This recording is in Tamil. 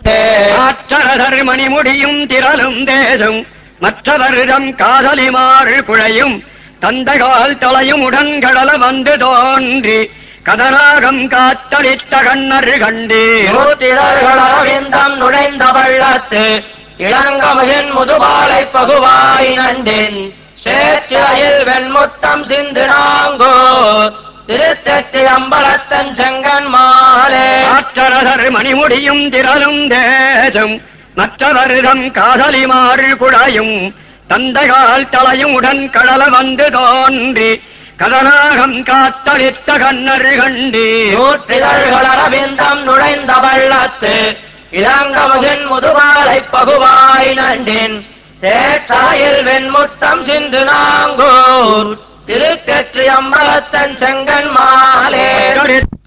ஆற்றரசர் மணிமுடியும் திரளும் தேசம் மற்றவரிடம் காதலிமாறு குழையும் தந்தகால் தலையும் உடன் கடல வந்து தோன்றி கதனாகம் காத்தளித்த கண்ணர் கண்டே நூற்றிடர்களாவிந்தம் நுழைந்த வள்ளத்து இளங்கமகின் முதுபாலை பகுவாய் நண்டின் சேற்றிலையில் வெண்முத்தம் சிந்து நாங்கோ திருத்தெட்டு அம்பலத்தன் செங்கன் மாலே ஆற்றரசர் மணிமுடியும் திரளும் தேசம் மற்றவரிடம் காதலிமாறு குழையும் தந்தகால் தலையும் உடன் கடல வந்து தோன்றி கதனாகம் காத்தளித்த கண்ணர் கண்டே நூற்றிதழ்கள் அரவிந்தம் நுழைந்த வள்ளத்து இளங்கமகின் முதுபாலை பகுவாய் நண்டின் சேற்றாயில் வெண்முத்தம் சிந்து நாங்கூர் திருக்கற்றி அம்பலத்தன் செங்கன் மாலே கடித்த